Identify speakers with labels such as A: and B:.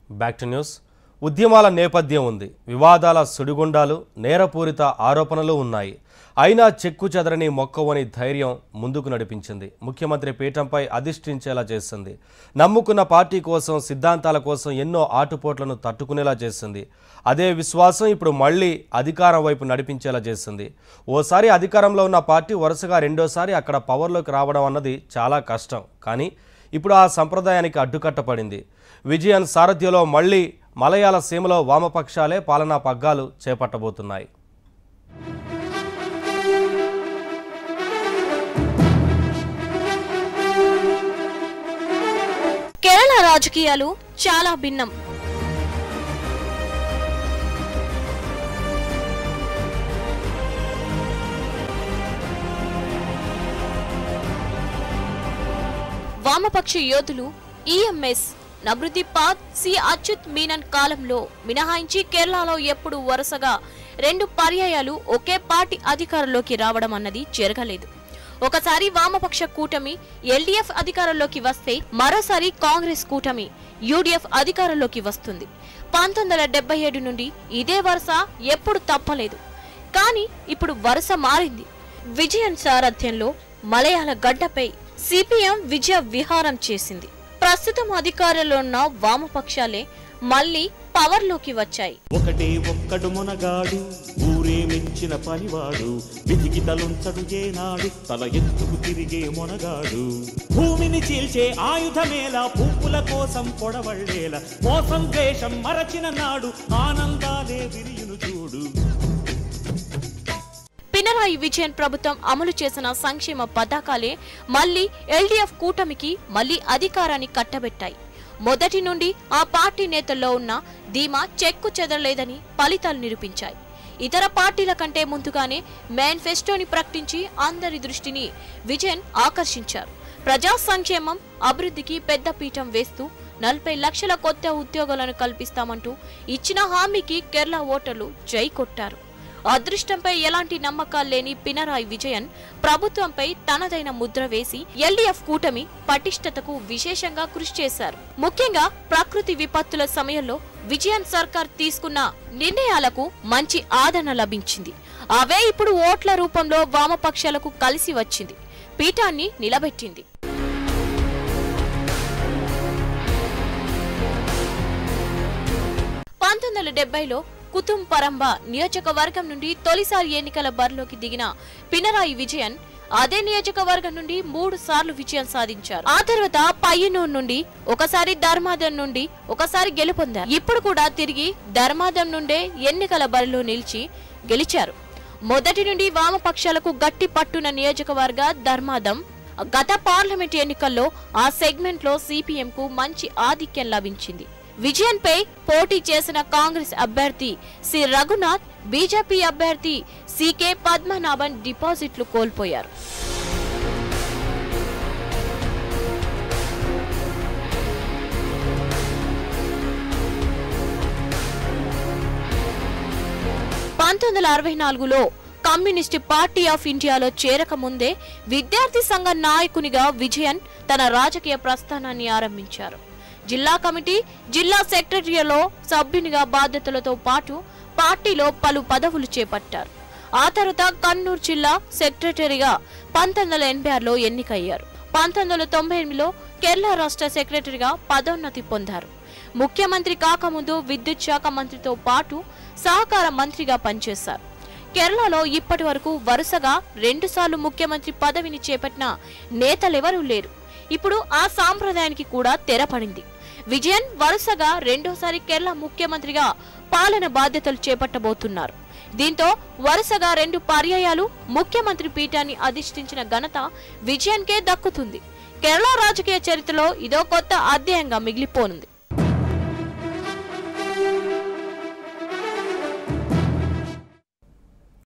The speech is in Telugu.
A: బ్యాక్ టు న్యూస్ ఉద్యమాల నేపథ్యం ఉంది వివాదాల సుడిగుండాలు నేరపూరిత ఆరోపణలు ఉన్నాయి అయినా చెక్కు చెదరని మొక్కవని ధైర్యం ముందుకు నడిపించింది ముఖ్యమంత్రి పీఠంపై అధిష్ఠించేలా చేసింది నమ్ముకున్న పార్టీ కోసం సిద్ధాంతాల కోసం ఎన్నో ఆటుపోట్లను తట్టుకునేలా చేసింది అదే విశ్వాసం ఇప్పుడు మళ్ళీ అధికారం వైపు నడిపించేలా చేసింది ఓసారి అధికారంలో ఉన్న పార్టీ వరుసగా రెండోసారి అక్కడ పవర్లోకి రావడం అన్నది చాలా కష్టం కానీ ఇప్పుడు ఆ సంప్రదాయానికి అడ్డుకట్టపడింది విజయన్ సారథ్యంలో మళ్ళీ మలయాళ సీమలో వామపక్షాలే పాలనా పగ్గాలు చేపట్టబోతున్నాయి
B: కేరళ రాజకీయాలు చాలా భిన్నం వామపక్ష యోధులు EMS Namboodiripad C Achutha Menon కాలంలో మినహాయించి కేరళలో ఎప్పుడు వరుసగా రెండు పర్యాయాలు ఒకే పార్టీ అధికారంలోకి రావడం అన్నది జరగలేదు ఒకసారి వామపక్ష కూటమి ఎల్డీఎఫ్ అధికారంలోకి వస్తే మరోసారి కాంగ్రెస్ కూటమి యూడీఎఫ్ అధికారంలోకి వస్తుంది పంతొమ్మిది వందల డెబ్బై ఏడు నుండి ఇదే వరుస ఎప్పుడు తప్పలేదు కానీ ఇప్పుడు వరుస మారింది విజయన్ సారథ్యంలో మలయాళ గడ్డపై సిపిఎం విజయ విహారం చేసింది ప్రస్తుతం అధికారంలో ఉన్న వామపక్షాలే మళ్ళీ పవర్లోకి వచ్చాయి
C: ఒకటే ఒక్కడు మునగాడు ఊరే మెచ్చిన పనివాడు విధికి తలుంచడు ఏనాడు తల ఎత్తుకు తిరిగే మొనగాడు భూమిని చీల్చే ఆయుధమేలా పువ్వుల కోసం పొడవళ్ళేలా మోసం ద్వేషం మరచిన నాడు ఆనందాలే విరియును చూడు
B: పినరాయి విజయన్ ప్రభుత్వం అమలు చేసిన సంక్షేమ పథకాలే మళ్ళీ ఎల్డీఎఫ్ కూటమికి మళ్ళీ అధికారాన్ని కట్టబెట్టాయి మొదటి నుండి ఆ పార్టీ నేతల్లో ఉన్న ధీమా చెక్కు చెదరలేదని ఫలితాలు నిరూపించాయి ఇతర పార్టీల కంటే ముందుగానే మేనిఫెస్టోని ప్రకటించి అందరి దృష్టిని విజయన్ ఆకర్షించారు ప్రజా సంక్షేమం అభివృద్ధికి పెద్ద పీఠం వేస్తూ నలభై లక్షల కొత్త ఉద్యోగాలను కల్పిస్తామంటూ ఇచ్చిన హామీకి కేరళ ఓటర్లు జై కొట్టారు అదృష్టంపై ఎలాంటి నమ్మకాలు లేని పినరాయి విజయన్ ప్రభుత్వంపై తనదైన ముద్ర వేసి ఎల్డీఎఫ్ కూటమి పటిష్టతకు విశేషంగా కృషి చేశారు ముఖ్యంగా ప్రకృతి విపత్తుల సమయంలో విజయన్ సర్కార్ తీసుకున్న నిర్ణయాలకు మంచి ఆదరణ లభించింది అవే ఇప్పుడు ఓట్ల రూపంలో వామపక్షాలకు కలిసి వచ్చింది పీఠాన్ని నిలబెట్టింది పంతొమ్మిది వందల డెబ్బైలో కుతుం పరంబ నియోజకవర్గం నుండి తొలిసారి ఎన్నికల బరిలోకి దిగిన పినరాయి విజయన్ అదే నియోజకవర్గం నుండి మూడు సార్లు విజయం సాధించారు ఆ తర్వాత పయ్యనూరు నుండి ఒకసారి ధర్మాదం నుండి ఒకసారి గెలుపొందారు ఇప్పుడు కూడా తిరిగి ధర్మాదం నుండే ఎన్నికల బరిలో నిలిచి గెలిచారు మొదటి నుండి వామపక్షాలకు గట్టి పట్టున నియోజకవర్గ ధర్మాదం గత పార్లమెంట్ ఎన్నికల్లో ఆ సెగ్మెంట్ లో సిపిఎం కు మంచి ఆధిక్యం లభించింది విజయన్ పై పోటీ చేసిన కాంగ్రెస్ అభ్యర్థి సి రఘునాథ్ బీజేపీ అభ్యర్థి సికే పద్మనాభన్ డిపాజిట్లు కోల్పోయారు పంతొమ్మిది వందల అరవై నాలుగులో కమ్యూనిస్ట్ పార్టీ ఆఫ్ ఇండియాలో చేరక ముందే విద్యార్థి సంఘ నాయకునిగా విజయన్ తన రాజకీయ ప్రస్థానాన్ని ఆరంభించారు జిల్లా కమిటీ జిల్లా సెక్రటరీలో సభ్యునిగా బాధ్యతలతో పాటు పార్టీలో పలు పదవులు చేపట్టారు ఆ తర్వాత కన్నూరు జిల్లా సెక్రటరీగా పంతొమ్మిది వందల ఎనభై ఆరులో ఎన్నికయ్యారు పంతొమ్మిది వందల తొంభై ఎనిమిదిలో కేరళ రాష్ట్ర సెక్రటరీగా పదోన్నతి పొందారు ముఖ్యమంత్రి కాకముందు విద్యుత్ శాఖ మంత్రితో పాటు సహకార మంత్రిగా పనిచేశారు కేరళలో ఇప్పటి వరకు వరుసగా రెండుసార్లు ముఖ్యమంత్రి పదవిని చేపట్టిన నేతలెవరూ లేరు ఇప్పుడు ఆ సాంప్రదాయానికి కూడా తెరపడింది విజయన్ వరుసగా రెండోసారి కేరళ ముఖ్యమంత్రిగా పాలన బాధ్యతలు చేపట్టబోతున్నారు దీంతో వరుసగా రెండు పర్యాయాలు ముఖ్యమంత్రి పీఠాన్ని అధిష్ఠించిన ఘనత విజయన్కే దక్కుతుంది కేరళ రాజకీయ చరిత్రలో ఇదో కొత్త అధ్యాయంగా మిగిలిపోనుంది